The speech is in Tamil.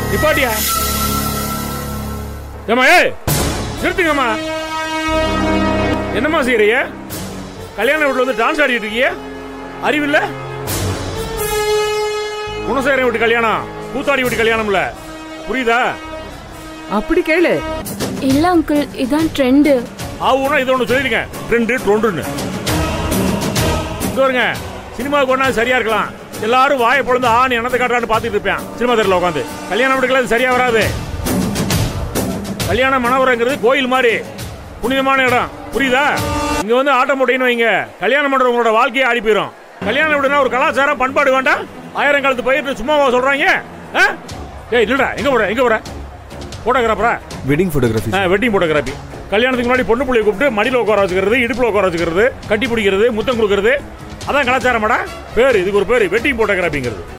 நிப்பாட்டியா ஏமா ஏய் நிறுத்துங்கம்மா என்னம்மா செய்யறீங்க கல்யாண வீட்டுல வந்து டான்ஸ் ஆடிட்டு இருக்கீங்க அறிவில்ல குணசேகரன் வீட்டு கல்யாணம் கூத்தாடி வீட்டு கல்யாணம்ல புரியுதா அப்படி கேளு இல்ல அங்கிள் இதான் ட்ரெண்டு ஆவுனா இது ஒன்று சொல்லிருங்க ரெண்டு டொண்டுன்னு இங்க வருங்க சினிமாவுக்கு ஒன்றா சரியா இருக்கலாம் எல்லாரும் வாயை பொழுது ஆண் எனத்தை காட்டுறான்னு பார்த்துட்டு இருப்பேன் சினிமா தெருல உட்காந்து கல்யாணம் வீட்டுக்குள்ள அது சரியா வராது கல்யாண மணவரங்கிறது கோயில் மாதிரி புனிதமான இடம் புரியுதா இங்க வந்து ஆட்டம் போட்டீங்கன்னு வைங்க கல்யாணம் பண்றவங்களோட வாழ்க்கையை ஆடி போயிடும் கல்யாணம் வீடுனா ஒரு கலாச்சாரம் பண்பாடு வேண்டாம் ஆயிரம் காலத்து பயிர் சும்மாவா சொல்றாங்க ஆ? ஏய் இல்லடா எங்க போற எங்க போற போட்டோகிராஃபரா வெட்டிங் ஃபோட்டோகிராஃபி வெட்டிங் போட்டோகிராஃபி கல்யாணத்துக்கு முன்னாடி பொண்ணு பிள்ளைய கூப்பிட்டு மடியில் உட்கார வச்சுக்கிறது இடுப்பில் உட்கார வச்சுக்கிறது கட்டி பிடிக்கிறது முத்தம் கொடுக்கறது அதான் கலாச்சாரமாடா பேர் இதுக்கு ஒரு பேர் வெட்டிங் போட்டோகிராஃபிங்கிறது